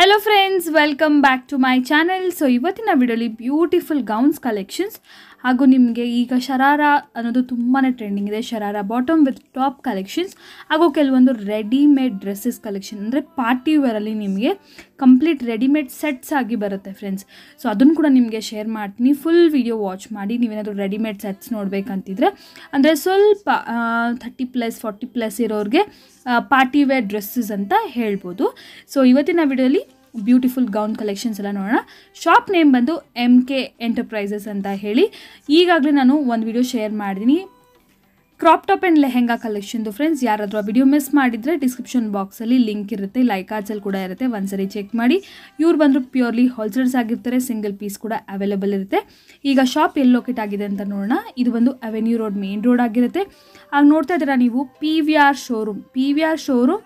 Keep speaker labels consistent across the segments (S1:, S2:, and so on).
S1: Hello friends welcome back to my channel so ಇವತ್ತಿನ ವಿಡಿಯೋಲಿ beautiful gowns collections ಹಾಗೂ ನಿಮಗೆ ಈಗ ಶರಾರ ಅನ್ನೋದು ತುಂಬಾ ಟ್ರೆಂಡಿಂಗ್ ಇದೆ sharara bottom with top collections ಹಾಗೂ ಕೆಲವೊಂದು ರೆಡಿಮೇಡ್ ಡ್ರೆಸ್ಸಸ್ ಕಲೆಕ್ಷನ್ ಅಂದರೆ ಪಾರ್ಟಿ ವೇರಲ್ಲಿ ನಿಮಗೆ ಕಂಪ್ಲೀಟ್ ರೆಡಿಮೇಡ್ ಸೆಟ್ಸ್ ಆಗಿ ಬರುತ್ತೆ ಫ್ರೆಂಡ್ಸ್ ಸೊ ಅದನ್ನು ಕೂಡ ನಿಮಗೆ ಶೇರ್ ಮಾಡ್ತೀನಿ ಫುಲ್ ವಿಡಿಯೋ ವಾಚ್ ಮಾಡಿ ನೀವೇನಾದರೂ ರೆಡಿಮೇಡ್ ಸೆಟ್ಸ್ ನೋಡಬೇಕಂತಿದ್ರೆ ಅಂದರೆ ಸ್ವಲ್ಪ ಥರ್ಟಿ ಪ್ಲಸ್ ಫಾರ್ಟಿ ಪ್ಲಸ್ ಇರೋರಿಗೆ ಪಾರ್ಟಿ ವೇರ್ ಡ್ರೆಸ್ಸಸ್ ಅಂತ ಹೇಳ್ಬೋದು ಸೊ ಇವತ್ತಿನ ವಿಡಿಯೋಲಿ ಬ್ಯೂಟಿಫುಲ್ ಗೌನ್ ಕಲೆಕ್ಷನ್ಸ್ ಎಲ್ಲ ನೋಡೋಣ ಶಾಪ್ ನೇಮ್ ಬಂದು ಎಮ್ ಕೆ ಎಂಟರ್ಪ್ರೈಸಸ್ ಅಂತ ಹೇಳಿ ಈಗಾಗಲೇ ನಾನು ಒಂದು ವಿಡಿಯೋ ಶೇರ್ ಮಾಡಿದ್ದೀನಿ ಕ್ರಾಪ್ ಟಾಪ್ ಆ್ಯಂಡ್ ಲೆಹೆಂಗಾ ಕಲೆಕ್ಷನ್ದು ಫ್ರೆಂಡ್ಸ್ ಯಾರಾದರೂ ಆ ವಿಡಿಯೋ ಮಿಸ್ ಮಾಡಿದರೆ ಡಿಸ್ಕ್ರಿಪ್ಷನ್ ಬಾಕ್ಸಲ್ಲಿ ಲಿಂಕ್ ಇರುತ್ತೆ ಲೈಕ್ ಆರ್ಟ್ಸಲ್ಲಿ ಕೂಡ ಇರುತ್ತೆ ಒಂದ್ಸರಿ ಚೆಕ್ ಮಾಡಿ ಇವ್ರು ಬಂದರೂ ಪ್ಯೂರ್ಲಿ ಹೋಲ್ಸೇಲ್ಸ್ ಆಗಿರ್ತಾರೆ ಸಿಂಗಲ್ ಪೀಸ್ ಕೂಡ ಅವೈಲೇಬಲ್ ಇರುತ್ತೆ ಈಗ ಶಾಪ್ ಎಲ್ಲಿ ಲೊಕೇಟ್ ಆಗಿದೆ ಅಂತ ನೋಡೋಣ ಇದು ಒಂದು ಅವೆನ್ಯೂ ರೋಡ್ ಮೇನ್ ರೋಡ್ ಆಗಿರುತ್ತೆ ಆಗ ನೋಡ್ತಾ ಇದ್ದೀರಾ ನೀವು P V R showroom P V R showroom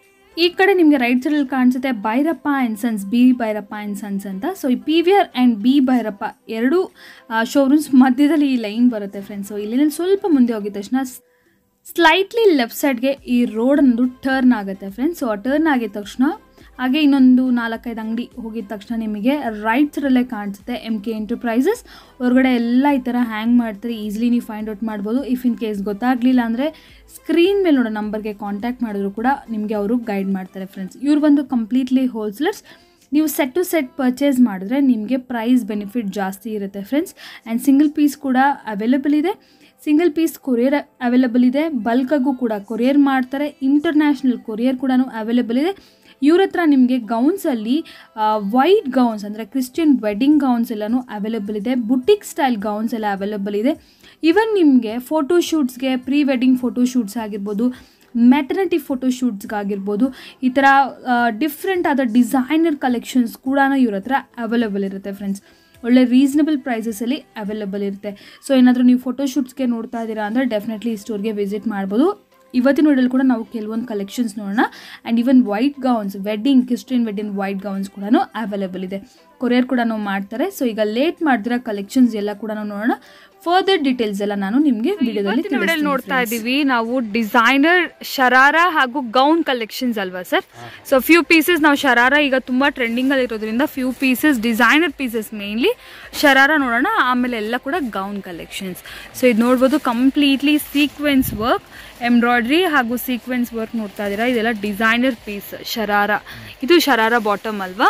S1: ಈ ಕಡೆ ನಿಮಗೆ ರೈಟ್ ಸೈಡಲ್ಲಿ ಕಾಣಿಸುತ್ತೆ Bhairappa and sons B Bhairappa and sons ಅಂತ ಸೊ ಈ P V R and B Bhairappa ಎರಡು ಶೋರೂಮ್ಸ್ ಮಧ್ಯದಲ್ಲಿ ಈ ಲೈನ್ ಬರುತ್ತೆ ಫ್ರೆಂಡ್ಸ್ ಸೊ ಇಲ್ಲಿ ಸ್ವಲ್ಪ ಮುಂದೆ ಹೋಗಿದ ತಕ್ಷಣ ಸ್ಲೈಟ್ಲಿ ಲೆಫ್ಟ್ ಸೈಡ್ಗೆ ಈ ರೋಡ್ ಅನ್ನೋದು ಟರ್ನ್ ಆಗುತ್ತೆ ಫ್ರೆಂಡ್ಸ್ ಸೊ ಆ ಟರ್ನ್ ಆಗಿದ ತಕ್ಷಣ ಹಾಗೆ ಇನ್ನೊಂದು ನಾಲ್ಕೈದು ಅಂಗಡಿ ಹೋಗಿದ ತಕ್ಷಣ ನಿಮಗೆ ರೈಟ್ ಸೈಡಲ್ಲೇ ಕಾಣಿಸುತ್ತೆ ಎಮ್ ಕೆ ಎಂಟರ್ಪ್ರೈಸಸ್ ಹೊರಗಡೆ ಎಲ್ಲ ಈ ಥರ ಹ್ಯಾಂಗ್ ಮಾಡ್ತಾರೆ ಈಸಿಲಿ ನೀವು ಫೈಂಡ್ ಔಟ್ ಮಾಡ್ಬೋದು ಇಫ್ ಇನ್ ಕೇಸ್ ಗೊತ್ತಾಗಲಿಲ್ಲ ಅಂದರೆ ಸ್ಕ್ರೀನ್ ಮೇಲೆ ನೋಡೋ ನಂಬರ್ಗೆ ಕಾಂಟ್ಯಾಕ್ಟ್ ಮಾಡಿದ್ರು ಕೂಡ ನಿಮಗೆ ಅವರು ಗೈಡ್ ಮಾಡ್ತಾರೆ ಫ್ರೆಂಡ್ಸ್ ಇವ್ರು ಬಂದು ಕಂಪ್ಲೀಟ್ಲಿ ಹೋಲ್ಸೇಲರ್ಸ್ ನೀವು ಸೆಟ್ ಟು ಸೆಟ್ ಪರ್ಚೇಸ್ ಮಾಡಿದ್ರೆ ನಿಮಗೆ ಪ್ರೈಸ್ ಬೆನಿಫಿಟ್ ಜಾಸ್ತಿ ಇರುತ್ತೆ ಫ್ರೆಂಡ್ಸ್ ಆ್ಯಂಡ್ ಸಿಂಗಲ್ ಪೀಸ್ ಕೂಡ ಅವೈಲೇಬಲ್ ಇದೆ ಸಿಂಗಲ್ ಪೀಸ್ ಕೊರಿಯರ್ ಅವೈಲೇಬಲ್ ಇದೆ ಬಲ್ಕಾಗೂ ಕೂಡ ಕೊರಿಯರ್ ಮಾಡ್ತಾರೆ ಇಂಟರ್ನ್ಯಾಷನಲ್ ಕೊರಿಯರ್ ಕೂಡ ಅವೈಲೇಬಲ್ ಇದೆ ಇವ್ರ ಹತ್ರ ನಿಮಗೆ ಗೌನ್ಸಲ್ಲಿ ವೈಟ್ ಗೌನ್ಸ್ ಅಂದರೆ ಕ್ರಿಶ್ಚಿಯನ್ ವೆಡ್ಡಿಂಗ್ ಗೌನ್ಸ್ ಎಲ್ಲನೂ ಅವೈಲೇಬಲ್ ಇದೆ ಬುಟಿಕ್ ಸ್ಟೈಲ್ ಗೌನ್ಸ್ ಎಲ್ಲ ಅವೈಲೇಬಲ್ ಇದೆ ಈವನ್ ನಿಮಗೆ ಫೋಟೋ ಶೂಟ್ಸ್ಗೆ ಪ್ರೀ ವೆಡ್ಡಿಂಗ್ ಫೋಟೋ ಶೂಟ್ಸ್ ಆಗಿರ್ಬೋದು ಮ್ಯಾಟರ್ನಿಟಿ ಫೋಟೋ ಶೂಟ್ಸ್ಗಾಗಿರ್ಬೋದು ಈ ಥರ ಡಿಫ್ರೆಂಟ್ ಆದ ಡಿಸೈನರ್ ಕಲೆಕ್ಷನ್ಸ್ ಕೂಡ ಇವ್ರ ಹತ್ರ ಅವೈಲೇಬಲ್ ಇರುತ್ತೆ ಫ್ರೆಂಡ್ಸ್ ಒಳ್ಳೆ ರೀಸನಬಲ್ ಪ್ರೈಸಸಲ್ಲಿ ಅವೈಲೇಬಲ್ ಇರುತ್ತೆ ಸೊ ಏನಾದರೂ ನೀವು ಫೋಟೋ ಶೂಟ್ಸ್ಗೆ ನೋಡ್ತಾ ಇದ್ದೀರಾ ಅಂದರೆ ಡೆಫಿನೆಟ್ಲಿ ಈ ಸ್ಟೋರ್ಗೆ ವಿಸಿಟ್ ಮಾಡ್ಬೋದು ಇವತ್ತಿನ ವಿಡಿಯೋಲಿ ಕೂಡ ನಾವು ಕೆಲವೊಂದು ಕಲೆಕ್ಷನ್ಸ್ ನೋಡೋಣ and even white gowns wedding Christian wedding white gowns ಕೂಡ ಅವೈಲೇಬಲ್ ಇದೆ ಕೊರಿಯರ್ ಕೂಡ ಮಾಡ್ತಾರೆ ಸೊ ಈಗ ಲೇಟ್ ಮಾಡಿದಿರೋ ಕಲೆಕ್ಷನ್ಸ್ ಎಲ್ಲ ಕೂಡ ನೋಡೋಣ ಫರ್ದರ್ ಡೀಟೇಲ್ಸ್ ಎಲ್ಲ ನಾನು ನಿಮಗೆ ವಿಡಿಯೋದಲ್ಲಿ
S2: ವಿಡಿಯೋದಲ್ಲಿ ನೋಡ್ತಾ ಇದ್ದೀವಿ ನಾವು ಡಿಸೈನರ್ ಶರಾರ ಹಾಗೂ ಗೌನ್ ಕಲೆಕ್ಷನ್ಸ್ ಅಲ್ವಾ ಸರ್ ಸೊ ಫ್ಯೂ ಪೀಸಸ್ ನಾವು ಶರಾರ ಈಗ ತುಂಬಾ ಟ್ರೆಂಡಿಂಗ್ ಅಲ್ಲಿ ಇರೋದ್ರಿಂದ few pieces designer pieces mainly sharara ನೋಡೋಣ ಆಮೇಲೆ ಎಲ್ಲ ಕೂಡ ಗೌನ್ ಕಲೆಕ್ಷನ್ಸ್ ಸೊ ಇದು ನೋಡ್ಬೋದು ಕಂಪ್ಲೀಟ್ಲಿ ಸೀಕ್ವೆನ್ಸ್ ವರ್ಕ್ ಎಂಬ್ರಾಯ್ಡ್ರಿ ಹಾಗೂ ಸೀಕ್ವೆನ್ಸ್ ವರ್ಕ್ ನೋಡ್ತಾ ಇದ್ದೀರಾ ಇದೆಲ್ಲ ಡಿಸೈನರ್ ಪೀಸ್ ಶರಾರ ಇದು ಶರಾರ ಬಾಟಮ್ ಅಲ್ವಾ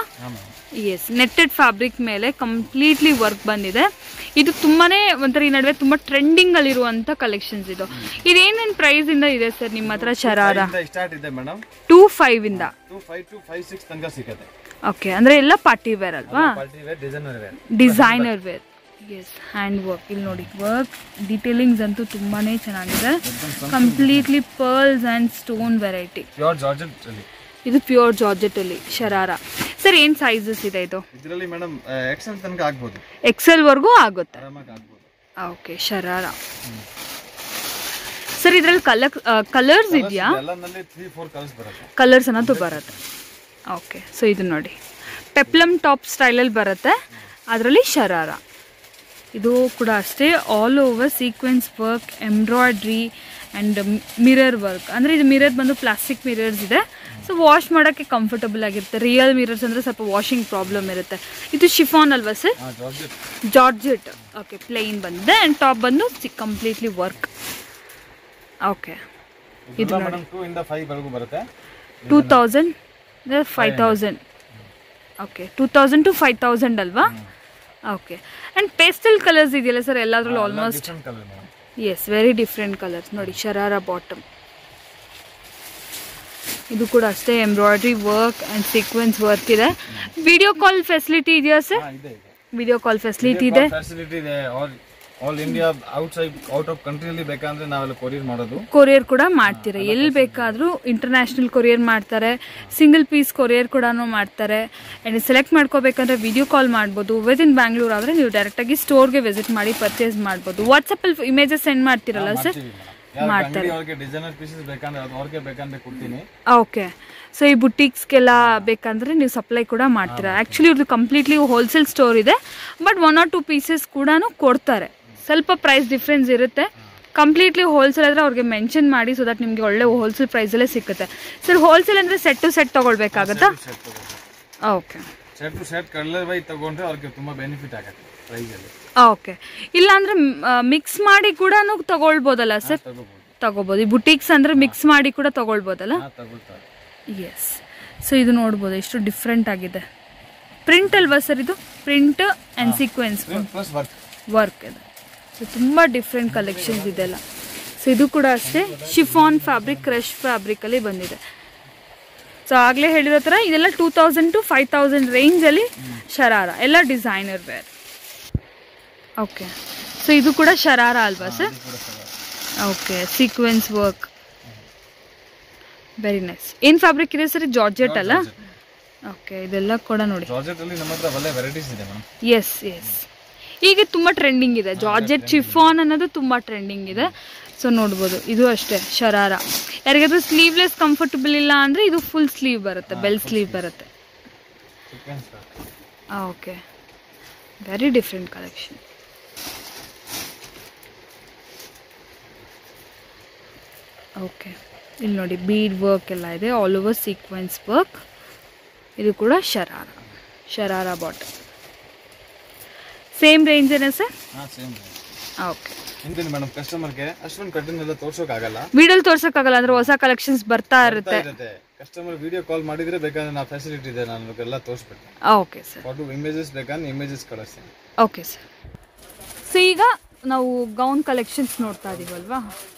S2: ಎಸ್ ನೆಟ್ಟೆಡ್ ಫ್ಯಾಬ್ರಿಕ್ ಮೇಲೆ ಕಂಪ್ಲೀಟ್ಲಿ ವರ್ಕ್ ಬಂದಿದೆ ಇದು ತುಂಬಾನೇ ಒಂಥರ ಈ ನಡುವೆ ತುಂಬಾ ಟ್ರೆಂಡಿಂಗ್ ಅಲ್ಲಿರುವಂತ ಕಲೆಕ್ಷನ್ಸ್ ಇದು ಇದೇನೇನ್ ಪ್ರೈಸ್ ಇಂದ ಇದೆ ಸರ್ ನಿಮ್ಮ ಹತ್ರ ಶರಾರ
S3: ಸ್ಟಾರ್ಟ್ ಇದೆ ಮೇಡಮ್
S2: ಟೂ ಫೈವ್ ಇಂದ
S3: two five to five six ತನಕ ಸಿಗುತ್ತೆ
S2: ಓಕೆ ಅಂದ್ರೆ ಎಲ್ಲ ಪಾರ್ಟಿ ವೇರ್ ಅಲ್ವಾ
S3: party wear designer wear
S2: designer wear yes hand work ಇಲ್ಲಿ ನೋಡಿ ವರ್ಕ್ ಡೀಟೇಲಿಂಗ್ಸ್ ಅಂತೂ ತುಂಬಾನೇ ಚೆನ್ನಾಗಿದೆ completely pearls and stone variety
S3: pure georgette ಅಲ್ಲಿ
S2: ಇದು ಪ್ಯೂರ್ ಜಾರ್ಜೆಟ್ ಅಲ್ಲಿ ಶರಾರ ಸರ್ ಏನ್ ಸೈಜಸ್ ಇದೆ ಇದು
S3: ಇದರಲ್ಲಿ ಮೇಡಮ್ ಎಕ್ಸೆಲ್ ತನಕ ಆಗ್ಬೋದು
S2: ಎಕ್ಸೆಲ್ ವರ್ಗೂ ಆಗುತ್ತೆ
S3: ಆರಾಮಾಗಿ ಆಗ್ಬೋದು
S2: ಓಕೆ ಶರಾರ ಸರ್ ಇದ್ರಲ್ಲಿ ಕಲರ್ ಕಲರ್ಸ್ ಇದೆಯಾ
S3: ಎಲ್ಲನಲ್ಲಿ ತ್ರೀ ಫೋರ್ ಕಲರ್ಸ್ ಬರುತ್ತೆ
S2: ಕಲರ್ಸ್ ಅನ್ನೋದು ಬರುತ್ತೆ ಓಕೆ ಸೊ ಇದು ನೋಡಿ ಪೆಪ್ಲಮ್ ಟಾಪ್ ಸ್ಟೈಲಲ್ಲಿ ಬರುತ್ತೆ ಅದರಲ್ಲಿ ಶರಾರ ಇದು ಕೂಡ ಅಷ್ಟೇ all over sequence work embroidery and mirror work ಅಂದರೆ ಇದು ಮಿರರ್ ಬಂದು ಪ್ಲಾಸ್ಟಿಕ್ ಮಿರರ್ಸ್ ಇದೆ ಸೊ ವಾಶ್ ಮಾಡೋಕ್ಕೆ ಕಂಫರ್ಟಬಲ್ ಆಗಿರುತ್ತೆ ರಿಯಲ್ ಮಿರರ್ಸ್ ಅಂದರೆ ಸ್ವಲ್ಪ ವಾಷಿಂಗ್ ಪ್ರಾಬ್ಲಮ್ ಇರುತ್ತೆ ಇದು ಶಿಫಾನ್ ಅಲ್ವಾ ಸರ್
S3: ಹಾಂ ಜಾರ್ಜೆಟ್
S2: ಜಾರ್ಜೆಟ್ ಓಕೆ ಪ್ಲೈನ್ ಬಂದಿದೆ ಆ್ಯಂಡ್ ಟಾಪ್ ಬಂದು ಕಂಪ್ಲೀಟ್ಲಿ ವರ್ಕ್ ಓಕೆ
S3: ಇದು ಮೇಡಮ್ ಟೂ ಇಂದ ಫೈವ್ ವರೆಗೂ ಬರುತ್ತೆ
S2: two thousand five thousand okay two thousand to five thousand ಅಲ್ವಾ ಓಕೆ ಆ್ಯಂಡ್ ಪೇಸ್ಟಲ್ ಕಲರ್ಸ್ ಇದೆಯಲ್ಲ ಸರ್ ಎಲ್ಲಾದ್ರಲ್ಲೂ almost
S3: different colour madam
S2: yes very different colours ನೋಡಿ sharara bottom ಇದು ಕೂಡ ಅಷ್ಟೇ embroidery work and sequins work ಇದೆ ವಿಡಿಯೋ ಕಾಲ್ ಫೆಸಿಲಿಟಿ ಇದೆಯಾ sir
S3: ಹಾಂ ಇದೆ ಇದೆ
S2: ವಿಡಿಯೋ ಕಾಲ್ ಫೆಸಿಲಿಟಿ ಇದೆ
S3: ಫೆಸಿಲಿಟಿ ಇದೆ all all India outside out of ಕಂಟ್ರಿಯಲ್ಲಿ ಬೇಕಂದ್ರೆ ನಾವೆಲ್ಲ ಕೊರಿಯರ್ ಮಾಡೋದು
S2: ಕೊರಿಯರ್ ಕೂಡ ಮಾಡ್ತೀರಾ ಎಲ್ಲಿ ಬೇಕಾದರೂ ಇಂಟರ್ನ್ಯಾಷನಲ್ ಕೊರಿಯರ್ ಮಾಡ್ತಾರೆ ಸಿಂಗಲ್ ಪೀಸ್ ಕೊರಿಯರ್ ಕೂಡ ಮಾಡ್ತಾರೆ ಆ್ಯಂಡ್ ಸೆಲೆಕ್ಟ್ ಮಾಡ್ಕೋಬೇಕಂದ್ರೆ ವಿಡಿಯೋ ಕಾಲ್ ಮಾಡ್ಬೋದು ವಿದಿನ್ ಬ್ಯಾಂಗ್ಳೂರ್ ಆದರೆ ನೀವು ಡೈರೆಕ್ಟಾಗಿ ಸ್ಟೋರ್ಗೆ ವಿಸಿಟ್ ಮಾಡಿ ಪರ್ಚೇಸ್ ಮಾಡ್ಬೋದು ವಾಟ್ಸಪ್ಪಲ್ಲಿ ಇಮೇಜಸ್ ಸೆಂಡ್ ಮಾಡ್ತೀರಲ್ಲ ಸರ್
S3: ಅಂಗಡಿ ಅವ್ರಿಗೆ ಡಿಸೈನರ್ ಪೀಸಸ್ ಬೇಕಂದ್ರೆ ಅದು ಅವ್ರಿಗೆ ಬೇಕಂದ್ರೆ ಕೊಡ್ತೀನಿ
S2: ಓಕೆ ಸೊ ಈ ಬುಟೀಕ್ಸ್ಗೆಲ್ಲ ಬೇಕಂದ್ರೆ ನೀವು ಸಪ್ಲೈ ಕೂಡ ಮಾಡ್ತೀರಾ ಆ್ಯಕ್ಚುಲಿ ಇವ್ರದ್ದು ಕಂಪ್ಲೀಟ್ಲಿ ಹೋಲ್ಸೇಲ್ ಸ್ಟೋರ್ ಇದೆ but one or two pieces ಕೂಡ ಕೊಡ್ತಾರೆ ಸ್ವಲ್ಪ ಪ್ರೈಸ್ ಡಿಫ್ರೆನ್ಸ್ ಇರುತ್ತೆ ಕಂಪ್ಲೀಟ್ಲಿ ಹೋಲ್ಸೇಲ್ ಆದರೆ ಅವ್ರಿಗೆ ಮೆನ್ಷನ್ ಮಾಡಿ ಸೊ ದಟ್ ನಿಮಗೆ ಒಳ್ಳೆ ಹೋಲ್ಸೇಲ್ ಪ್ರೈಸಲ್ಲೇ ಸಿಗುತ್ತೆ ಸರ್ ಹೋಲ್ಸೇಲ್ ಅಂದರೆ ಸೆಟ್ ಟು ಸೆಟ್ ತೊಗೊಳ್ಬೇಕಾಗತ್ತಾ okay
S3: shirt to shirt colour wise ತಗೊಂಡ್ರೆ ಅವ್ರಿಗೆ ತುಂಬಾ ಬೆನಿಫಿಟ್ ಆಗುತ್ತೆ ಪ್ರೈಸ್ ಅಲ್ಲಿ
S2: ಓಕೆ ಇಲ್ಲ ಅಂದ್ರೆ ಮಿಕ್ಸ್ ಮಾಡಿ ಕೂಡ ತಗೊಳ್ಬೋದಲ್ಲ ಸರ್
S3: ತಗೋಬಹುದು
S2: ತಗೋಬೋದು ಈ ಬುಟೀಕ್ಸ್ ಅಂದ್ರೆ ಮಿಕ್ಸ್ ಮಾಡಿ ಕೂಡ ತಗೊಳ್ಬೋದಲ್ಲ
S3: ಹಾ ತಗೊಳ್ತಾರೆ
S2: ಎಸ್ ಸೊ ಇದು ನೋಡ್ಬೋದು ಎಷ್ಟು ಡಿಫ್ರೆಂಟ್ ಆಗಿದೆ ಪ್ರಿಂಟ್ ಅಲ್ವಾ ಸರ್ ಇದು print and sequins
S3: plus work
S2: work ಇದೆ ಸೊ ತುಂಬ ಡಿಫ್ರೆಂಟ್ ಕಲೆಕ್ಷನ್ಸ್ ಇದೆಲ್ಲ ಸೊ ಇದು ಕೂಡ ಅಷ್ಟೇ ಶಿಫಾನ್ ಫ್ಯಾಬ್ರಿಕ್ ಕ್ರಶ್ ಫ್ಯಾಬ್ರಿಕಲ್ಲಿ ಬಂದಿದೆ ಸೊ ಆಗಲೇ ಹೇಳಿರೋ ಥರ ಇದೆಲ್ಲ two thousand to five thousand ರೇಂಜಲ್ಲಿ ಶರಾರ ಎಲ್ಲ ಡಿಸೈನರ್ ವೇರ್ ಓಕೆ ಸೊ ಇದು ಕೂಡ ಶರಾರ ಅಲ್ವಾ sir okay sequins work very nice ಏನು ಫ್ಯಾಬ್ರಿಕ್ ಇದೆ ಸರ್ ಜಾರ್ಜೆಟ್ ಅಲ್ಲ ಓಕೆ ಇದೆಲ್ಲ ಕೂಡ ನೋಡಿ
S3: ಪ್ರಾಜೆಕ್ಟ್ ಅಲ್ಲಿ ನಮ್ಮ ಹತ್ರ ಒಳ್ಳೆ ವೆರೈಟೀಸ್ ಇದೆ ಮೇಡಮ್
S2: ಎಸ್ ಎಸ್ ಈಗ ತುಂಬ ಟ್ರೆಂಡಿಂಗ್ ಇದೆ ಜಾರ್ಜೆಟ್ ಚಿಫಾನ್ ಅನ್ನೋದು ತುಂಬ ಟ್ರೆಂಡಿಂಗ್ ಇದೆ ಸೊ ನೋಡ್ಬೋದು ಇದು ಅಷ್ಟೇ ಶರಾರ ಯಾರಿಗಾದ್ರೂ ಸ್ಲೀವ್ಲೆಸ್ ಕಂಫರ್ಟಬಲ್ ಇಲ್ಲ ಅಂದರೆ ಇದು ಫುಲ್ ಸ್ಲೀವ್ ಬರುತ್ತೆ ಬೆಲ್ ಸ್ಲೀವ್ ಬರುತ್ತೆ
S3: sequins
S2: okay very different collection okay ಇಲ್ಲಿ ನೋಡಿ ಬೀಡ್ ವರ್ಕ್ ಎಲ್ಲ ಇದೆ ಆಲ್ ಓವರ್ ಸೀಕ್ವೆನ್ಸ್ ವರ್ಕ್ ಇದು ಕೂಡ ಶರಾರ ಶರಾರ ಬಾಟಲ್ ಸೇಮ್ ರೇಂಜೇನಾ ಸರ್
S3: ಹಾ ಸೇಮ್
S2: ಓಕೆ
S3: ಹಿಂದಿನ ಮೇಡಮ್ ಕಸ್ಟಮರ್ಗೆ ಅಷ್ಟೊಂದು ಕಟ್ಟಿಂಗ್ ಎಲ್ಲ ತೋರ್ಸೋಕ್ ಆಗಲ್ಲ
S2: ವಿಡಿಯೋಲಿ ತೋರ್ಸೋಕ್ಕಾಗಲ್ಲ ಅಂದ್ರೆ ಹೊಸ ಕಲೆಕ್ಷನ್ಸ್ ಬರ್ತಾ ಇರುತ್ತೆ
S3: ಇರುತ್ತೆ ಕಸ್ಟಮರ್ ವಿಡಿಯೋ ಕಾಲ್ ಮಾಡಿದ್ರೆ ಬೇಕಾದ್ರೆ ನಾ ಫೆಸಿಲಿಟಿ ಇದೆ ನಾನು ಎಲ್ಲ ತೋರಿಸ್ಬಿಡ್ತೀನಿ
S2: ಓಕೆ ಸರ್
S3: ಫೋಟೋ ಇಮೇಜಸ್ ಬೇಕಂದ್ರೆ ಇಮೇಜಸ್ ಕಳಿಸ್ತೀನಿ
S2: ಓಕೆ ಸರ್ ಸೊ ಈಗ ನಾವು ಗೌನ್ ಕಲೆಕ್ಷನ್ಸ್ ನೋಡ್ತಾ ಇದೀವಲ್ವಾ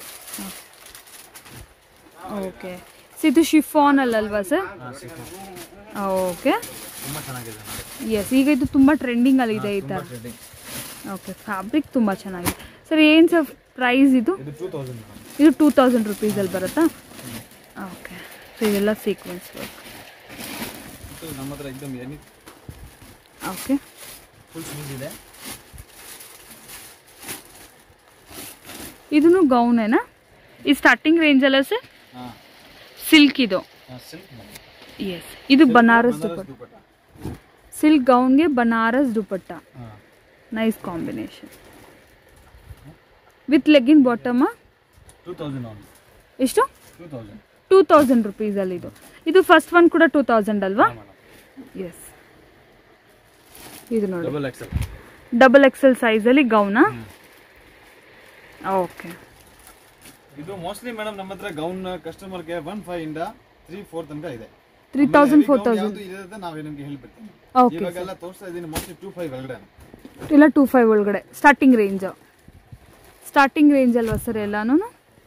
S2: ಓಕೆ ಸೊ ಇದು ಶಿಫಾನ್ ಅಲ್ಲಲ್ವಾ ಸರ್ ಓಕೆ
S3: ತುಂಬಾ ಚೆನ್ನಾಗಿದೆ
S2: ಎಸ್ ಈಗ ಇದು ತುಂಬ ಟ್ರೆಂಡಿಂಗಲ್ಲಿ ಇದೆ ಈ ಥರ ಓಕೆ ಫ್ಯಾಬ್ರಿಕ್ ತುಂಬ ಚೆನ್ನಾಗಿದೆ ಸರ್ ಏನು ಸರ್ ಪ್ರೈಸ್ ಇದು
S3: ಇದು ಟೂ ತೌಸಂಡ್
S2: ಇದು ಟೂ ತೌಸಂಡ್ ರುಪೀಸಲ್ಲಿ ಬರುತ್ತಾ ಓಕೆ ಸೊ ಇದೆಲ್ಲ ಸೀಕ್ವೆನ್ಸ್ ವರ್ಕ್
S3: ನಮ್ಮ ಹತ್ರ एकदम ಎನಿ
S2: ಓಕೆ
S3: ಫುಲ್ ಸ್ಮೂತ್ ಇದೆ
S2: ಇದೂ ಗೌನೇನಾ ಇದು ಸ್ಟಾರ್ಟಿಂಗ್ ರೇಂಜಲ್ಲ ಸರ್
S3: ಹಾ
S2: ಸಿಲ್ಕ್ ಇದು
S3: ಸಿಲ್ಕ್
S2: ಎಸ್ ಇದು ಬನಾರಸ್ ದುಪಟ್ಟ
S3: ದುಪಟ್ಟ
S2: ಸಿಲ್ಕ್ ಗೌನ್ಗೆ ಬನಾರಸ್ ದುಪಟ್ಟ
S3: ಹಾ
S2: ನೈಸ್ ಕಾಂಬಿನೇಷನ್ ವಿತ್ ಲೆಗ್ಗಿನ್ ಬಾಟಮ
S3: ಟೂ ತೌಸಂಡ್ ಆನ್
S2: ಎಷ್ಟು
S3: ಟೂ ತೌಸಂಡ್
S2: ಟೂ ತೌಸಂಡ್ ರುಪೀಸಲ್ಲಿ ಇದು ಇದು ಫಸ್ಟ್ ಒನ್ ಕೂಡ ಟೂ ತೌಸಂಡ್ ಅಲ್ವಾ ಎಸ್ ಇದು ನೋಡಿ
S3: ಡಬಲ್ ಎಕ್ಸೆಲ್
S2: ಡಬಲ್ ಎಕ್ಸೆಲ್ ಸೈಜಲ್ಲಿ ಗೌನಾ ಓಕೆ
S3: ಇದು ಮೋಸ್ಟ್ಲಿ ಮೇಡಮ್ ನಮ್ಮ ಹತ್ರ ಗೌನ್ ಕಸ್ಟಮರ್ಗೆ ಒನ್ ಫೈವ್ ಇಂದ ತ್ರೀ ಫೋರ್ ತನಕ ಇದೆ
S2: ತ್ರೀ ತೌಸಂಡ್ ಫೋರ್ ತೌಸಂಡ್
S3: ಯಾವುದು ಇದೆ ನಾವೇ ನಿಮ್ಗೆ ಹೇಳ್ಬಿಡ್ತೀನಿ
S2: ಓಕೆ
S3: ಇವಾಗೆಲ್ಲ ತೋರಿಸ್ತಾ ಇದ್ದೀನಿ ಮೋಸ್ಟ್ಲಿ ಟೂ ಫೈವ್ ಒಳಗಡೆ
S2: ಇಲ್ಲ ಟೂ ಫೈವ್ ಒಳಗಡೆ ಸ್ಟಾರ್ಟಿಂಗ್ ರೇಂಜ್ ಸ್ಟಾರ್ಟಿಂಗ್ ರೇಂಜ್ ಅಲ್ವಾ ಸರ್ ಎಲ್ಲಾನು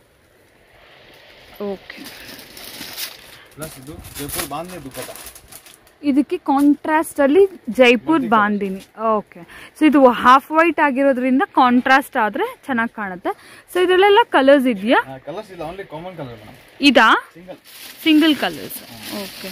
S2: ಓಕೆ
S3: ಪ್ಲಸ್ ಇದು ಜೈಪುರ್ ಬಾಂಧೆ ದುಪ್ಪಟ
S2: ಇದಕ್ಕೆ ಕಾಂಟ್ರಾಸ್ಟ್ ಅಲ್ಲಿ ಜೈಪುರ್ ಬಾಂದಿನಿ ಓಕೆ ಸೊ ಇದು ಹಾಫ್ ವೈಟ್ ಆಗಿರೋದ್ರಿಂದ ಕಾಂಟ್ರಾಸ್ಟ್ ಆದ್ರೆ ಚೆನ್ನಾಗಿ ಕಾಣುತ್ತೆ ಸೊ ಇದರಲ್ಲೆಲ್ಲ ಕಲರ್ಸ್ ಇದೆಯಾ
S3: ಕಲರ್ಸ್ ಇಲ್ಲ ಓನ್ಲಿ ಕಾಮನ್ ಕಲರ್ ಮೇಡಮ್
S2: ಇದಾ
S3: single
S2: single colours okay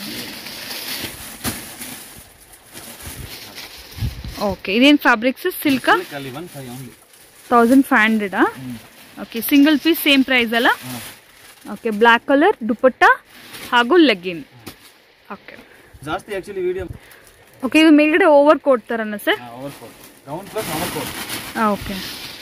S2: okay ಇದೇನು ಫ್ಯಾಬ್ರಿಕ್ಸ್ ಸಿಲ್ಕಾ
S3: ಅಲ್ಲಿ one five only
S2: thousand five ಹಂಡ್ರೆಡಾ okay single piece same price ಅಲ್ಲ ಓಕೆ ಬ್ಲ್ಯಾಕ್ ಕಲರ್ ದುಪಟ್ಟ ಹಾಗೂ ಲೆಗ್ಗಿನ್ ಓಕೆ
S3: ಜಾಸ್ತಿ ಆಕ್ಚುಲಿ ವಿಡಿಯೋ
S2: ಓಕೆ ಇದು ಮೇಲ್ಗಡೆ ಓವರ್ ಕೋಟ್ ಥರನ sir
S3: overcoat gown plus overcoat
S2: okay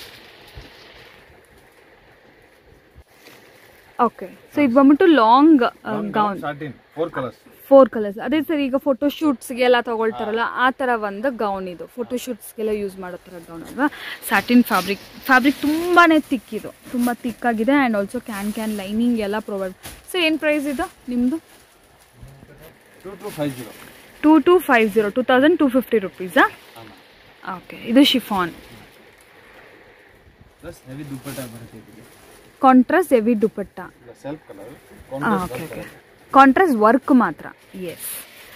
S2: okay so ಇದು ಬಂದ್ಬಿಟ್ಟು long gown
S3: starting four colours
S2: four colours ಅದೇ sir ಈಗ ಫೋಟೋ ಶೂಟ್ಸ್ಗೆಲ್ಲ ತಗೊಳ್ತಾರಲ್ಲ ಆ ಥರ ಒಂದು ಗೌನ್ ಇದು ಫೋಟೋ ಶೂಟ್ಸ್ಗೆಲ್ಲ ಯೂಸ್ ಮಾಡೋ ಥರ ಗೌನ್ ಅಲ್ವಾ ಸ್ಯಾಟಿನ್ ಫ್ಯಾಬ್ರಿಕ್ ಫ್ಯಾಬ್ರಿಕ್ ತುಂಬಾ ತಿಕ್ಕಿದು ತುಂಬ ತಿಕ್ಕಾಗಿದೆ and also cancan lining ಎಲ್ಲ ಪ್ರೊವೈಡ್ ಸೊ ಏನು ಪ್ರೈಸ್ ಇದು ನಿಮ್ಮದು
S3: two to five zero
S2: two to five zero two thousand two fifty ರುಪೀಸಾ ಓಕೆ ಇದು ಶಿಫಾನ್
S3: ಪ್ಲಸ್ ಹೆವಿ ದುಪ್ಪಟ್ಟ ಬರುತ್ತೆ ಇದಕ್ಕೆ
S2: contrast heavy dupatta
S3: self colour
S2: ಹಾಂ ಓಕೆ ಓಕೆ ಕಾಂಟ್ರಾಸ್ಟ್ ವರ್ಕ್ ಮಾತ್ರ ಎಸ್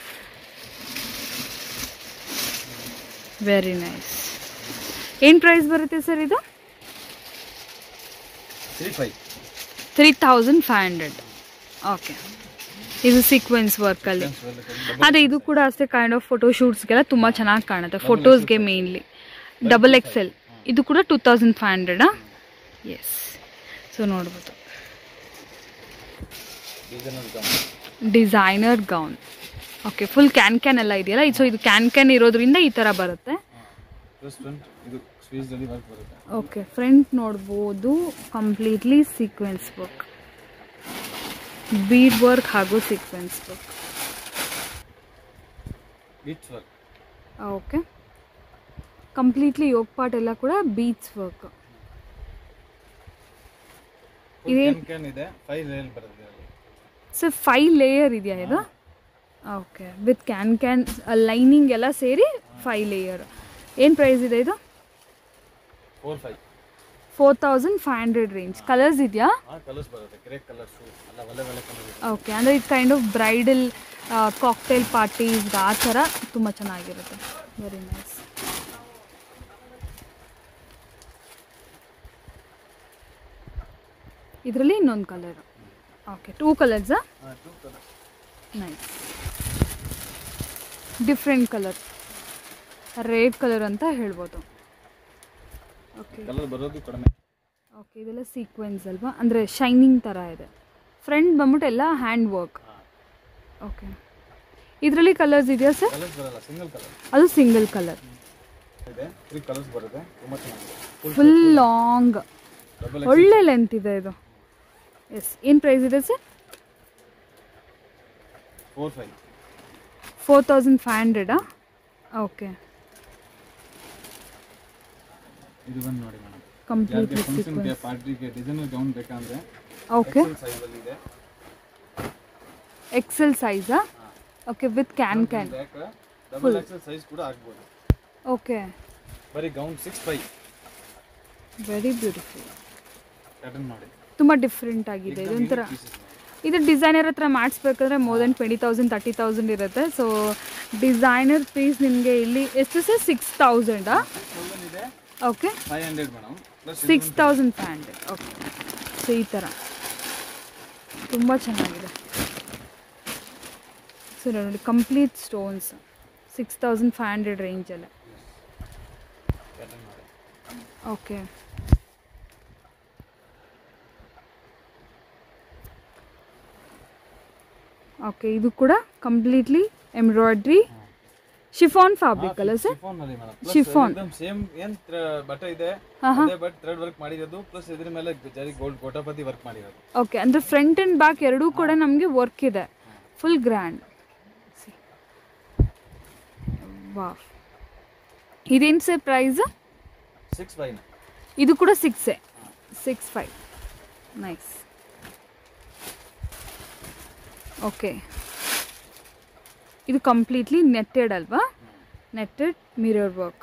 S2: ವೆರಿ ನೈಸ್ ಏನು ಪ್ರೈಸ್ ಬರುತ್ತೆ ಸರ್ ಇದು
S3: three five
S2: three thousand five hundred okay ಇದು ಸೀಕ್ವೆನ್ಸ್ ವರ್ಕಲ್ಲಿ ಅದೇ ಇದು ಕೂಡ ಅಷ್ಟೇ ಕೈಂಡ್ ಆಫ್ ಫೋಟೋ ಶೂಟ್ಸ್ಗೆಲ್ಲ ತುಂಬ ಚೆನ್ನಾಗಿ ಕಾಣುತ್ತೆ ಫೋಟೋಸ್ಗೆ ಮೇನ್ಲಿ ಡಬಲ್ ಎಕ್ಸೆಲ್ ಇದು ಕೂಡ ಟೂ ತೌಸಂಡ್ ಫೈವ್ ಹಂಡ್ರೆಡಾ ಎಸ್ ಸೊ ನೋಡ್ಬೋದು designer gown okay full cancan ಎಲ್ಲ ಇದೆಯಲ್ಲ ಸೊ ಇದು ಕ್ಯಾನ್ ಕ್ಯಾನ್ ಇರೋದ್ರಿಂದ ಈ ಥರ ಬರುತ್ತೆ
S3: ಪ್ಲಸ್ ಫ್ರಂಟ್ ಇದು ಸ್ವೀಸ್ ಅಲ್ಲಿ ವರ್ಕ್ ಬರುತ್ತೆ
S2: ಓಕೆ ಫ್ರಂಟ್ ನೋಡ್ಬೋದು completely sequence work bead work ಹಾಗೂ sequence work
S3: bead work
S2: okay completely yoke part ಎಲ್ಲ ಕೂಡ ಬೀಚ್ ವರ್ಕ್ ಇದೇ-
S3: ಕ್ಯಾನ್ ಕ್ಯಾನ್ ಇದೆ ಫೈವ್ ಲೇಯರ್ ಬರುತ್ತೆ ಇದರಲ್ಲಿ
S2: ಸರ್ ಫೈವ್ ಲೇಯರ್ ಇದೆಯಾ ಇದು okay with cancan lining ಎಲ್ಲ ಸೇರಿ ಫೈವ್ ಲೇಯರ್ ಏನು ಪ್ರೈಸ್ ಇದೆ ಇದು
S3: four five
S2: four thousand five hundred range colours ಇದೆಯಾ
S3: ಆ ಕಲರ್ಸ್ ಬರುತ್ತೆ ಗ್ರೇ ಕಲರ್ಸು ಎಲ್ಲ ಒಳ್ಳೆ ಒಳ್ಳೆ ಕಲರ್ ಇದೆ
S2: ಓಕೆ ಅಂದರೆ ಇದು kind of bridal cocktail parties ಆ ಥರ ತುಂಬ ಚೆನ್ನಾಗಿರುತ್ತೆ ವೆರಿ ನೈಸ್ ಇದರಲ್ಲಿ ಇನ್ನೊಂದು ಕಲರ್ ಓಕೆ ಟೂ ಕಲರ್ಸಾ
S3: ಹಾಂ two colours
S2: nice different colour red colour ಅಂತ ಹೇಳ್ಬೋದು ಓಕೆ
S3: ಕಲರ್ ಬರೋದು ಕಡಿಮೆ
S2: ಓಕೆ ಇದೆಲ್ಲ ಸೀಕ್ವೆನ್ಸ್ ಅಲ್ವಾ ಅಂದರೆ ಶೈನಿಂಗ್ ಥರ ಇದೆ ಫ್ರಂಟ್ ಬಂದ್ಬಿಟ್ಟು ಎಲ್ಲ ಹ್ಯಾಂಡ್ ವರ್ಕ್ ಓಕೆ ಇದರಲ್ಲಿ ಕಲರ್ಸ್ ಇದೆಯಾ ಸರ್
S3: ಕಲರ್ಸ್ ಬರಲ್ಲ ಸಿಂಗಲ್ ಕಲರ್
S2: ಅದು ಸಿಂಗಲ್ ಕಲರ್
S3: ಇದೆ ತ್ರೀ ಕಲರ್ಸ್ ಬರುತ್ತೆ ತುಂಬ ಚೆನ್ನಾಗಿದೆ
S2: ಫುಲ್ ಲಾಂಗ್
S3: ಡಬಲ್
S2: ಒಳ್ಳೆ ಲೆಂತ್ ಇದೆ ಇದು ಎಸ್ ಏನು ಪ್ರೈಸ್ ಇದೆ sir
S3: four five
S2: four thousand five ಹಂಡ್ರೆಡಾ ಓಕೆ
S3: ಇದು ಬಂದು ನೋಡಿ ಮೇಡಮ್
S2: ಕಂಪ್ಲೀಟ್ಲಿ
S3: ಫಂಕ್ಷನ್ಗೆ ಪಾರ್ಟಿಗೆ ಡಿಸೈನರ್ ಗೌನ್ ಬೇಕಂದ್ರೆ
S2: ಓಕೆ
S3: ಸೈಜಲ್ಲಿ ಇದೆ
S2: ಎಕ್ಸೆಲ್ ಸೈಜಾ okay with cancan
S3: back double XL size ಕೂಡ ಆಗ್ಬೋದು
S2: ಓಕೆ
S3: ಬರೀ gown six five
S2: very beautiful
S3: pattern ಮಾಡಿ
S2: ತುಂಬ ಡಿಫ್ರೆಂಟ್ ಆಗಿದೆ ಇದೊಂಥರ
S3: ಪೀಸಸ್
S2: ಇದು ಡಿಸೈನರ್ ಹತ್ರ ಮಾಡಿಸ್ಬೇಕಾದ್ರೆ more than twenty thousand thirty thousand ಇರುತ್ತೆ ಸೊ ಡಿಸೈನರ್ ಪೀಸ್ ನಿಮಗೆ ಇಲ್ಲಿ ಎಷ್ಟು ಸರ್ ಸಿಕ್ಸ್ ತೌಸಂಡಾ
S3: ತೌಸಂಡ್ ಇದೆ
S2: okay
S3: five hundred madam plus
S2: six thousand five hundred okay so ಈ ಥರ ತುಂಬ ಚೆನ್ನಾಗಿದೆ ಸೊ ನೋಡಿ complete stones six thousand five hundred ರೇಂಜಲ್ಲಿ
S3: ಪ್ಯಾಟರ್ನ್ ಮಾಡಿ
S2: ಓಕೆ ಓಕೆ ಇದು ಕೂಡ ಕಂಪ್ಲೀಟ್ಲಿ ಎಂಬ್ರಾಯ್ಡ್ರಿ ಶಿಫಾನ್ ಫ್ಯಾಬ್ರಿಕ್ ಅಲ್ಲ ಸರ್
S3: ಶಿಫಾನ್ ಅಲ್ಲಿ ಮೇಡಮ್
S2: Chiffon.
S3: ಚಿಫಾನ್ ಸೇಮ್ ಏನ್ ಥ್ರ- ಬಟ್ಟೆ ಇದೆ
S2: ಹಾ, ಹಾ.
S3: ಅದೇ ಬಟ್ ಥ್ರೆಡ್ ವರ್ಕ್ ಮಾಡಿರೋದು ಪ್ಲಸ್ ಇದ್ರ ಮೇಲೆ ಜರಿ ಗೋಲ್ಡ್ ಗೋಟಾಪತಿ ವರ್ಕ್ ಮಾಡಿರೋದು
S2: ಓಕೆ ಅಂದರೆ ಫ್ರಂಟ್ ಆ್ಯಂಡ್ ಬ್ಯಾಕ್ ಎರಡೂ ಕೂಡ ನಮಗೆ ವರ್ಕ್ ಇದೆ ಫುಲ್ ಗ್ರ್ಯಾಂಡ್ ವಾ ಇದೇನು ಸರ್ ಪ್ರೈಸ್
S3: ಸಿಕ್ಸ್ ಫೈವ್
S2: ಇದು ಕೂಡ ಸಿಕ್ಸೇ ಸಿಕ್ಸ್ ಫೈವ್ ನೈಸ್ ಓಕೆ ಇದು ಕಂಪ್ಲೀಟ್ಲಿ ನೆಟ್ಟೆಡ್ ಅಲ್ವಾ ನೆಟ್ಟೆಡ್ ಮಿರರ್ ವರ್ಕ್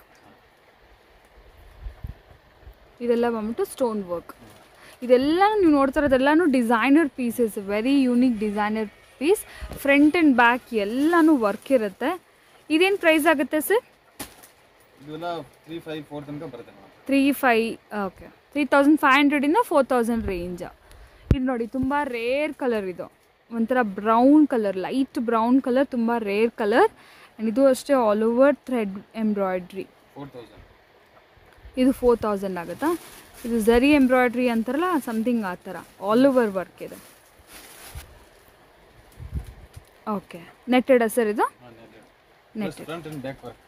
S2: ಇದೆಲ್ಲ ಬಂದ್ಬಿಟ್ಟು ಸ್ಟೋನ್ ವರ್ಕ್ ಇದೆಲ್ಲ ನೀವು ನೋಡ್ತಾ ಇರೋದೆಲ್ಲನೂ designer pieces very unique designer piece front and back ಎಲ್ಲನೂ ವರ್ಕ್ ಇರುತ್ತೆ ಇದೇನು ಪ್ರೈಸ್ ಆಗುತ್ತೆ ಸರ್
S3: ಇದೆಲ್ಲ ತ್ರೀ ಫೈವ್ ಫೋರ್ ತನಕ ಬರುತ್ತೆ madam
S2: three five okay three thousand five ಹಂಡ್ರೆಡಿಂದ ಫೋರ್ ತೌಸಂಡ್ ರೇಂಜ್ ಇದು ನೋಡಿ ತುಂಬ ರೇರ್ ಕಲರ್ ಇದು ಒಂಥರ brown colour light brown colour ತುಂಬ ರೇರ್ ಕಲರ್ ಆ್ಯಂಡ್ ಇದು ಅಷ್ಟೇ all over thread embroidery
S3: four thousand
S2: ಇದು ಫೋರ್ ತೌಸಂಡ್ ಆಗುತ್ತಾ ಇದು ಝರಿ ಎಂಬ್ರಾಯ್ಡ್ರಿ ಅಂತಾರಲ್ಲ ಸಮಥಿಂಗ್ ಆ ಥರ ಆಲ್ ಓವರ್ ವರ್ಕ್ ಇದೆ ಓಕೆ ನೆಟ್ಟೆಡಾ ಸರ್ ಇದು
S3: plus front and back work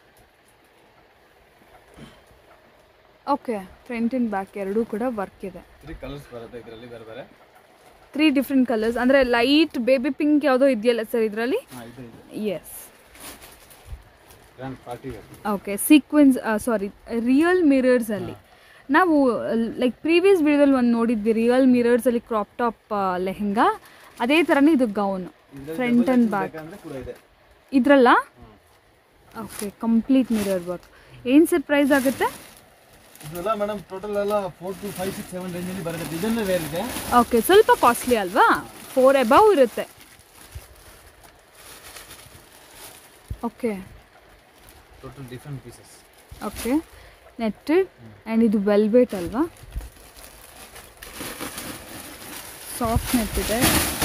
S2: okay front and back ಎರಡೂ ಕೂಡ ವರ್ಕ್ ಇದೆ
S3: ತ್ರೀ ಕಲರ್ಸ್ ಬರುತ್ತೆ ಇದರಲ್ಲಿ ಬೇರೆ ಬೇರೆ
S2: ತ್ರೀ ಡಿಫ್ರೆಂಟ್ ಕಲರ್ಸ್ ಅಂದರೆ ಲೈಟ್ ಬೇಬಿ ಪಿಂಕ್ ಯಾವುದೋ ಇದೆಯಲ್ಲ ಸರ್ ಇದರಲ್ಲಿ
S3: ಹಾಂ ಇದು ಇದೆ
S2: yes
S3: grand party wear
S2: okay sequins sari real ಮಿರರ್ಸಲ್ಲಿ ನಾವು ಲೈಕ್ ಪ್ರೀವಿಯಸ್ ವಿಡಿಯೋದಲ್ಲಿ ಒಂದು ನೋಡಿದ್ವಿ ರಿಯಲ್ ಮಿರರ್ಸಲ್ಲಿ ಕ್ರಾಪ್ ಟಾಪ್ ಲೆಹೆಂಗಾ ಅದೇ ಥರನೇ ಇದು ಗೌನ್ ಫ್ರಂಟ್ ಆ್ಯಂಡ್ ಬ್ಯಾಕ್
S3: ಬೇಕಂದ್ರೆ ಕೂಡ ಇದೆ
S2: ಇದ್ರಲ್ಲ ಓಕೆ ಕಂಪ್ಲೀಟ್ ಮಿರರ್ ವರ್ಕ್ ಏನು ಸರ್ ಪ್ರೈಸ್ ಆಗುತ್ತೆ
S3: ಇದೆಲ್ಲ ಮೇಡಮ್ ಟೋಟಲ್ ಎಲ್ಲ four to five six seven ರೇಂಜಲ್ಲಿ ಬರುತ್ತೆ ಡಿಸೈನ್ ವೇರ್ ಇದೆ
S2: ಓಕೆ ಸ್ವಲ್ಪ ಕಾಸ್ಟ್ಲಿ ಅಲ್ವಾ ಫೋರ್ ಎಬವ್ ಇರುತ್ತೆ okay
S3: total different pieces
S2: okay netted and ಇದು ವೆಲ್ವೆಟ್ ಅಲ್ವಾ ಸಾಫ್ಟ್ ನೆಟ್ ಇದೆ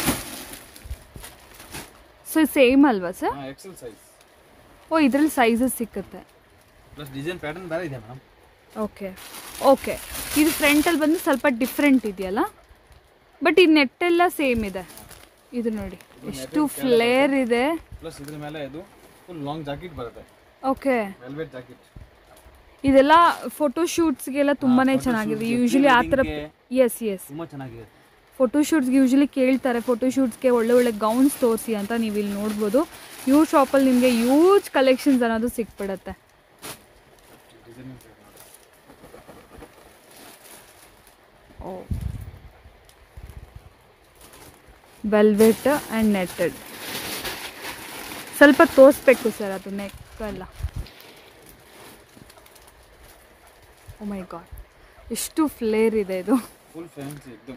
S2: ಸೊ ಸೇಮ್ ಅಲ್ವಾ ಸರ್
S3: ಹಾಂ ಎಕ್ಸೆಲ್ ಸೈಜ್
S2: ಓ ಇದರಲ್ಲಿ ಸೈಜಸ್ ಸಿಕ್ಕುತ್ತೆ
S3: ಪ್ಲಸ್ ಡಿಸೈನ್ ಪ್ಯಾಟರ್ನ್ ಬೇರೆ ಇದೆ ಮೇಡಮ್
S2: ಓಕೆ ಓಕೆ ಇದು ಫ್ರಂಟಲ್ಲಿ ಬಂದು ಸ್ವಲ್ಪ ಡಿಫ್ರೆಂಟ್ ಇದೆಯಲ್ಲ ಬಟ್ ಈ ನೆಟ್ಟೆಲ್ಲ ಸೇಮ್ ಇದೆ ಇದು ನೋಡಿ ಎಷ್ಟು ಫ್ಲೇರ್ ಇದೆ
S3: ಪ್ಲಸ್ ಇದ್ರ ಮೇಲೆ ಇದು ಫುಲ್ ಲಾಂಗ್ ಜಾಕೆಟ್ ಬರುತ್ತೆ
S2: ಓಕೆ
S3: ವೆಲ್ವೆಟ್ ಜಾಕೆಟ್
S2: ಇದೆಲ್ಲ ಫೋಟೋ ಶೂಟ್ಸ್ಗೆಲ್ಲ ತುಂಬಾನೇ ಚೆನ್ನಾಗಿದೆ ಯೂಶಲಿ ಆ ಥರ ಎಸ್ ಎಸ್
S3: ತುಂಬ ಚೆನ್ನಾಗಿದೆ
S2: ಫೋಟೋಶೂಟ್ಸ್ಗೆ ಯೂಶ್ವಲಿ ಕೇಳ್ತಾರೆ ಫೋಟೋಶೂಟ್ಸ್ಗೆ ಒಳ್ಳೆ ಒಳ್ಳೆ ಗೌನ್ಸ್ ತೋರಿಸಿ ಅಂತ ನೀವು ಇಲ್ಲಿ ನೋಡ್ಬೋದು ಇವ್ರ ಶಾಪಲ್ಲಿ ನಿಮಗೆ ಯೂಜ್ ಕಲೆಕ್ಷನ್ಸ್ ಅನ್ನೋದು ಸಿಕ್ಬಿಡುತ್ತೆ ಓ ವೆಲ್ವೆಟ್ ಆ್ಯಂಡ್ ನೆಟ್ಟೆಡ್ ಸ್ವಲ್ಪ ತೋರಿಸ್ಬೇಕು ಸರ್ ಅದು ನೆಕ್ ಎಲ್ಲ ಓ ಮೈ ಗಾಡ್ ಎಷ್ಟು ಫ್ಲೇರ್ ಇದೆ ಇದು
S3: ಫುಲ್ ಫ್ಯಾನ್ಸಿ ಎಕ್ದಮ್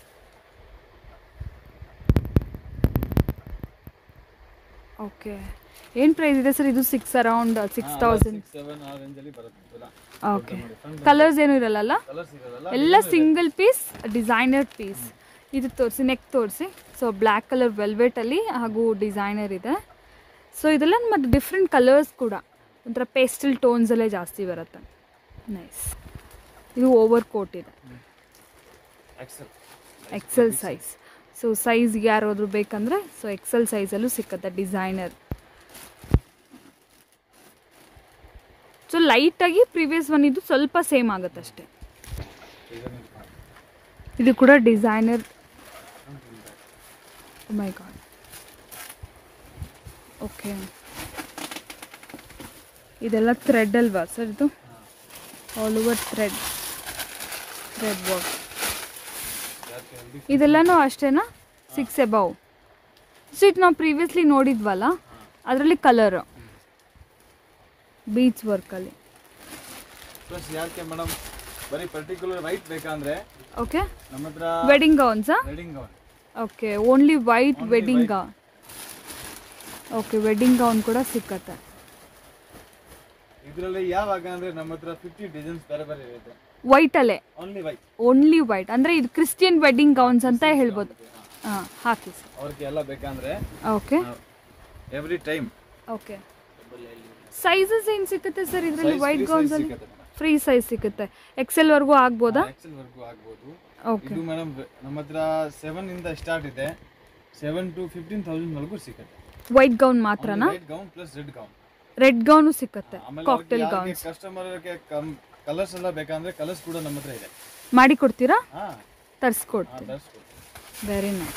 S2: ಓಕೆ ಏನು ಪ್ರೈಸ್ ಇದೆ ಸರ್ ಇದು six around six thousand
S3: seven ಆ ರೇಂಜಲ್ಲಿ ಬರುತ್ತೆ ಇದೆಲ್ಲ
S2: ಓಕೆ ಕಲರ್ಸ್ ಏನು ಇರಲ್ಲ
S3: ಕಲರ್ಸ್ ಇರೋದಲ್ಲ
S2: ಎಲ್ಲ ಸಿಂಗಲ್ ಪೀಸ್ ಡಿಸೈನರ್ ಪೀಸ್ ಇದು ತೋರಿಸಿ ನೆಕ್ ತೋರಿಸಿ ಸೊ ಬ್ಲ್ಯಾಕ್ ಕಲರ್ ವೆಲ್ವೆಟಲ್ಲಿ ಹಾಗೂ ಡಿಸೈನರ್ ಇದೆ ಸೊ ಇದೆಲ್ಲ ಮತ್ತು ಡಿಫ್ರೆಂಟ್ ಕಲರ್ಸ್ ಕೂಡ ಒಂಥರ ಪೇಸ್ಟಲ್ ಟೋನ್ಸಲ್ಲೇ ಜಾಸ್ತಿ ಬರುತ್ತೆ ನೈಸ್ ಇದು ಓವರ್ ಕೋಟ್ ಇದೆ
S3: ಎಕ್ಸೆಲ್
S2: ಎಕ್ಸೆಲ್ ಸೈಜ್ ಸೊ ಸೈಜ್ಗೆ ಯಾರಾದರೂ ಬೇಕಂದರೆ ಸೊ ಎಕ್ಸೆಲ್ ಸೈಜಲ್ಲೂ ಸಿಕ್ಕತ್ತೆ ಡಿಸೈನರ್ ಸೊ ಲೈಟಾಗಿ ಪ್ರೀವಿಯಸ್ ಒನ್ ಇದು ಸ್ವಲ್ಪ ಸೇಮ್ ಆಗುತ್ತೆ ಅಷ್ಟೇ ಇದು ಕೂಡ ಡಿಸೈನರ್ ಮೈ ಗಾಡ್ ಓಕೆ ಇದೆಲ್ಲ ಥ್ರೆಡ್ ಅಲ್ವಾ ಸರ್ ಇದು all over thread thread work ಇದೆಲ್ಲನೂ ಅಷ್ಟೇನಾ ಸಿಕ್ಸ್ ಎಬವ್ ಸೊ ಇದು ನಾವು ಪ್ರೀವಿಯಸ್ಲಿ ನೋಡಿದ್ವಲ್ಲ ಅದರಲ್ಲಿ ಕಲರ್ ಬೀಚ್ ವರ್ಕಲ್ಲಿ
S3: ಪ್ಲಸ್ ಯಾಕೆ ಮೇಡಮ್ ಬರೀ ಪರ್ಟಿಕ್ಯುಲರ್ ವೈಟ್ ಬೇಕಂದ್ರೆ
S2: ಓಕೆ
S3: ನಮ್ಮ ಹತ್ರ
S2: ವೆಡ್ಡಿಂಗ್ ಗೌನ್ಸಾ
S3: wedding gown
S2: okay only white wedding gown okay wedding gown ಕೂಡ ಸಿಕ್ಕತ್ತೆ
S3: ಇದರಲ್ಲಿ ಯಾವಾಗ ಅಂದ್ರೆ ನಮ್ಮ ಹತ್ರ ಫಿಫ್ಟಿ ಡಿಸೈನ್ಸ್ ಬೇರೆ ಬೇರೆ ಇರುತ್ತೆ
S2: ವೈಟಲ್ಲೇ
S3: ಓನ್ಲಿ ವೈಟ್
S2: ಓನ್ಲಿ ವೈಟ್ ಅಂದರೆ ಇದು ಕ್ರಿಸ್ಟಿಯನ್ ವೆಡ್ಡಿಂಗ್ ಗೌನ್ಸ್ ಅಂತ ಹೇಳ್ಬೋದು ಹಾಂ ಹಾಕಿ ಸರ್
S3: ಅವ್ರಿಗೆ ಎಲ್ಲ ಬೇಕಂದ್ರೆ
S2: okay
S3: every time
S2: okay sizes ಏನು ಸಿಗುತ್ತೆ ಸರ್ ಇದರಲ್ಲಿ ವೈಟ್ ಗೌನ್ಸಲ್ಲಿ
S3: ಸಿಗುತ್ತೆ
S2: ಫ್ರೀ ಸೈಜ್ ಸಿಗುತ್ತೆ ಎಕ್ಸೆಲ್ ವರ್ಗೂ ಆಗ್ಬೋದಾ
S3: ಎಕ್ಸೆಲ್ ವರ್ಗೂ ಆಗ್ಬೋದು
S2: ಓಕೆ
S3: ಇದು ಮೇಡಮ್ ನಮ್ಮ ಹತ್ರ ಸೆವೆನ್ ಇಂದ ಸ್ಟಾರ್ಟ್ ಇದೆ ಸೆವೆನ್ ಟು ಫಿಫ್ಟೀನ್ ತೌಸಂಡ್ ವರೆಗೂ ಸಿಗುತ್ತೆ
S2: ವೈಟ್ ಗೌನ್ ಮಾತ್ರನಾ
S3: white gown plus red gown
S2: red gown ಸಿಕ್ಕತ್ತೆ
S3: ಆಮೇಲೆ
S2: ಕಾಕ್ಟೇಲ್ ಗೌನ್ಸ್
S3: ಕಸ್ಟಮರ್ಗೆ ಕಲರ್ಸ್ ಎಲ್ಲ ಬೇಕಂದ್ರೆ ಕಲರ್ಸ್ ಕೂಡ ನಮ್ಮ ಹತ್ರ ಇದೆ
S2: ಮಾಡಿ ಕೊಡ್ತೀರಾ
S3: ಹಾ
S2: ತರಿಸ್ಕೊಡ್ತೀನಿ
S3: ತರಿಸ್ಕೊಡ್ತೀವಿ
S2: ವೆರಿ ನೈಸ್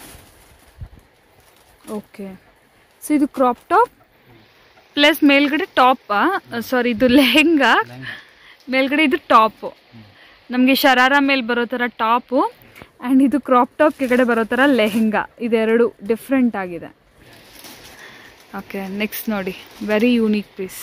S2: ಓಕೆ ಸೊ ಇದು ಕ್ರಾಪ್ ಟಾಪ್ ಪ್ಲಸ್ ಮೇಲ್ಗಡೆ ಟಾಪ್ ಸಾರಿ ಇದು ಲೆಹೆಂಗಾ ಮೇಲ್ಗಡೆ ಇದು ಟಾಪು ನಮಗೆ ಶರಾರ ಮೇಲೆ ಬರೋ ಥರ ಟಾಪು ಆ್ಯಂಡ್ ಇದು ಕ್ರಾಪ್ ಟಾಪ್ ಕೆಳಗಡೆ ಬರೋ ಥರ ಲೆಹೆಂಗಾ ಇದೆರಡು ಡಿಫ್ರೆಂಟ್ ಆಗಿದೆ ಓಕೆ ನೆಕ್ಸ್ಟ್ ನೋಡಿ very unique piece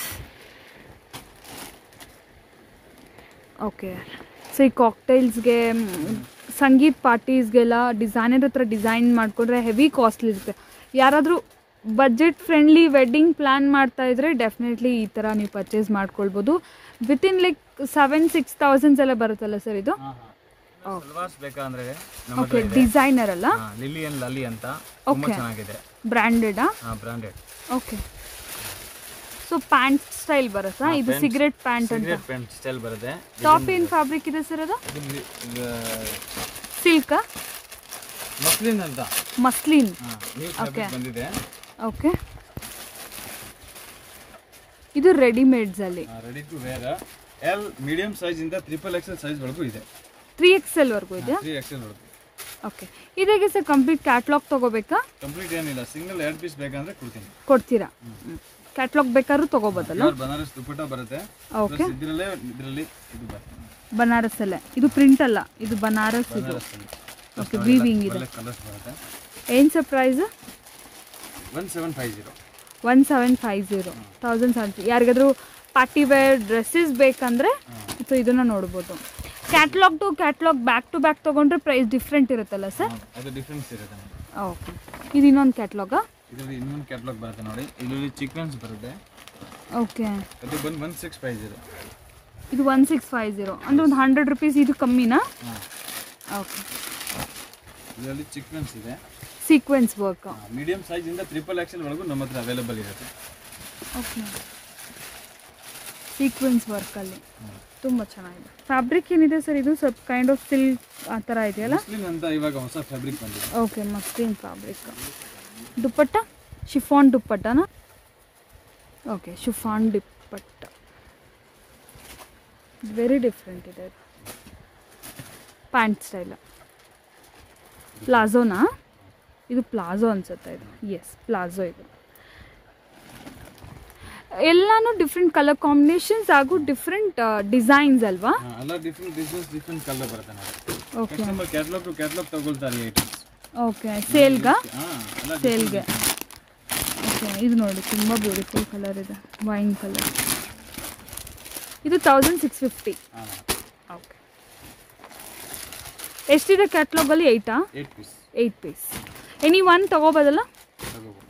S2: okay so ಈ ಕಾಕ್ಟೈಲ್ಸ್ಗೆ ಸಂಗೀತ್ ಪಾರ್ಟೀಸ್ಗೆಲ್ಲ ಡಿಸೈನರ್ ಹತ್ರ ಡಿಸೈನ್ ಮಾಡಿಕೊಂಡ್ರೆ ಹೆವಿ ಕಾಸ್ಟ್ಲಿ ಇರುತ್ತೆ ಯಾರಾದರೂ ಬಜೆಟ್ ಫ್ರೆಂಡ್ಲಿ ವೆಡ್ಡಿಂಗ್ ಪ್ಲ್ಯಾನ್ ಮಾಡ್ತಾ ಇದ್ರೆ ಡೆಫಿನೆಟ್ಲಿ ಈ ಥರ ನೀವು ಪರ್ಚೇಸ್ ಮಾಡ್ಕೊಳ್ಬೋದು within like seven six thousands ಎಲ್ಲ ಬರುತ್ತಲ್ಲ ಸರ್ ಇದು
S3: ಸಲ್ವಾರ್ಸ್ ಬೇಕಂದ್ರೆ ನಮ್ಮ
S2: ಓಕೆ ಡಿಸೈನರ್ ಅಲ್ಲ
S3: ಲಿಲಿಯನ್ ಲಲಿ ಅಂತ ತುಂಬಾ
S2: Okay.
S3: ಚೆನ್ನಾಗಿದೆ
S2: ಬ್ರ್ಯಾಂಡೆಡಾ
S3: branded
S2: okay so pant style ಬರುತ್ತಾ ಇದು
S3: pants.
S2: ಸಿಗರೆಟ್ ಪ್ಯಾಂಟ್ ಅಂತ
S3: ಸಿಗರೇಟ್ ಪ್ಯಾಂಟ್ ಸ್ಟೈಲ್ ಬರುತ್ತೆ
S2: ಟಾಪ್ ಏನು ಫ್ಯಾಬ್ರಿಕ್ ಇದೆ ಸರ್ ಅದು
S3: ಇದು
S2: ಸಿಲ್ಕಾ
S3: ಮಸ್ಲಿನ್ ಅಂತ
S2: ಮಸ್ಲಿನ್
S3: ನ್ಯೂ
S2: Okay.
S3: ಫ್ಯಾಬ್ರಿಕ್ ಬಂದಿದೆ
S2: ಓಕೆ ಇದು ರೆಡಿಮೇಡ್ಸ್ ಅಲ್ಲಿ
S3: ready to wear L medium size ಇಂದ ಟ್ರಿಪಲ್ ಎಕ್ಸೆಲ್ ಸೈಜ್ ವರೆಗೂ ಇದೆ
S2: ತ್ರೀ ಎಕ್ಸ್ ಎಲ್ ವರ್ಗೂ ಇದೆಯಾ
S3: ತ್ರೀ ಎಕ್ಸೆಲ್ ವರೆಗೂ
S2: ಓಕೆ ಇದಾಗೆ ಸರ್ ಕಂಪ್ಲೀಟ್ ಕ್ಯಾಟ್ಲಾಗ್ ತಗೋಬೇಕಾ
S3: ಕಂಪ್ಲೀಟ್ ಏನಿಲ್ಲ ಸಿಂಗಲ್ ಎರಡು ಪೀಸ್ ಬೇಕಂದ್ರೆ ಕೊಡ್ತೀನಿ
S2: ಕೊಡ್ತೀರಾ ಕ್ಯಾಟ್ಲಾಗ್ ಬೇಕಾದ್ರೂ ತಗೋಬೋದಲ್ಲ
S3: Pure ಬನಾರಸ್ ದುಪ್ಪಟ್ಟ ಬರುತ್ತೆ
S2: ಓಕೆ
S3: Plus ಇದ್ರಲ್ಲೇ ಇದರಲ್ಲಿ ಇದು ಬರುತ್ತೆ
S2: ಬನಾರಸ್ ಅಲ್ಲೇ ಇದು ಪ್ರಿಂಟ್ ಅಲ್ಲ ಇದು ಬನಾರಸ್ ಇದು
S3: ಬನಾರಸ್ ಅಲ್ಲಿ
S2: ಓಕೆ ವೀವಿಂಗ್ ಇದೆ
S3: ಒಳ್ಳೆ ಕಲರ್ಸ್ ಬರುತ್ತೆ
S2: ಏನು sir price
S3: one seven five zero
S2: one seven five zero thousand seventy ಯಾರಿಗಾದ್ರೂ ಪಾರ್ಟಿ ವೇರ್ ಡ್ರೆಸ್ಸಸ್ ಬೇಕಂದರೆ ಸೊ ಇದನ್ನು ನೋಡ್ಬೋದು catalogue to catalogue back to back ತೊಗೊಂಡ್ರೆ ಪ್ರೈಸ್ ಡಿಫ್ರೆಂಟ್ ಇರುತ್ತಲ್ಲ ಸರ್
S3: ಅದು ಡಿಫ್ರೆನ್ಸ್ ಇರುತ್ತೆ ನೋಡಿ
S2: ಓಕೆ ಇದು ಇನ್ನೊಂದು ಕ್ಯಾಟ್ಲಾಗಾ
S3: ಇದರಲ್ಲಿ ಇನ್ನೊಂದು ಕ್ಯಾಟ್ಲಾಗ್ ಬರುತ್ತೆ ನೋಡಿ ಇದರಲ್ಲಿ ಚಿಕನ್ಸ್ ಬರುತ್ತೆ
S2: ಓಕೆ
S3: ಅದು ಬಂದು ಒನ್ ಸಿಕ್ಸ್ ಫೈವ್ ಜೀರೋ
S2: ಇದು ಒನ್ ಸಿಕ್ಸ್ ಫೈವ್ ಜೀರೋ ಅಂದರೆ ಒಂದು ಹಂಡ್ರೆಡ್ ರುಪೀಸ್ ಇದು ಕಮ್ಮಿನಾ
S3: ಹಾಂ
S2: ಓಕೆ
S3: ಇದರಲ್ಲಿ ಚಿಕನ್ಸ್ ಇದೆ
S2: ಸೀಕ್ವೆನ್ಸ್ ವರ್ಕ್
S3: ಮೀಡಿಯಂ ಸೈಜ್ ಇಂದ ಟ್ರಿಪಲ್ ಎಕ್ಸೆಲ್ ವರೆಗೂ ನಮ್ಮ ಹತ್ರ ಅವೈಲೇಬಲ್ ಇರುತ್ತೆ
S2: ಓಕೆ ಸೀಕ್ವೆನ್ಸ್ ವರ್ಕಲ್ಲಿ ತುಂಬ ಚೆನ್ನಾಗಿದೆ ಫ್ಯಾಬ್ರಿಕ್ ಏನಿದೆ ಸರ್ ಇದು ಸ್ವಲ್ಪ ಕೈಂಡ್ ಆಫ್ ಸಿಲ್ಕ್ ಆ ಥರ ಇದೆಯಲ್ಲ
S3: ಮುಸ್ಲಿಂ ಅಂತ ಇವಾಗ ಹೊಸ ಫ್ಯಾಬ್ರಿಕ್ ಬಂದಿದೆ
S2: okay muslin fabric dupatta chiffon ದುಪ್ಪಟ್ಟನಾ okay chiffon dupatta very different ಇದೆ ಪ್ಯಾಂಟ್ ಸ್ಟೈಲ್ ಪ್ಲಾಜೋನಾ ಇದು ಪ್ಲಾಜೋ ಅನ್ಸುತ್ತೆ ಇದು ಎಸ್ ಪ್ಲಾಜೋ ಇದು ಎಲ್ಲಾನು ಡಿಫ್ರೆಂಟ್ ಕಲರ್ ಕಾಂಬಿನೇಷನ್ಸ್ ಹಾಗೂ ಡಿಫ್ರೆಂಟ್ ಡಿಸೈನ್ಸ್ ಅಲ್ವಾ
S3: ಹಾ, ಎಲ್ಲ ಡಿಫ್ರೆಂಟ್ ಡಿಸೈನ್ಸ್ ಡಿಫ್ರೆಂಟ್ ಕಲರ್ ಬರುತ್ತೆ ನೋಡಿ
S2: okay
S3: customer catalogue to catalogue ತಗೊಳ್ತಾರೆ ಐಟಮ್ಸ್
S2: ಓಕೆ ಸೇಲ್ಗಾ
S3: ಹಾ ಎಲ್ಲ
S2: ಸೇಲ್ಗೆ ಓಕೆ ಇದು ನೋಡಿ ತುಂಬ ಬ್ಯೂಟಿಫುಲ್ ಕಲರ್ ಇದೆ ವೈನ್ ಕಲರ್ ಇದು ತೌಸಂಡ್ ಸಿಕ್ಸ್ ಫಿಫ್ಟಿ
S3: ಹಾ
S2: ಓಕೆ ಎಷ್ಟಿದೆ ಕ್ಯಾಟ್ಲಾಗಲ್ಲಿ ಏಯ್ಟಾ
S3: eight piece
S2: eight piece any one ತಗೋಬೋದಲ್ಲ
S3: ತಗೋಬೋದು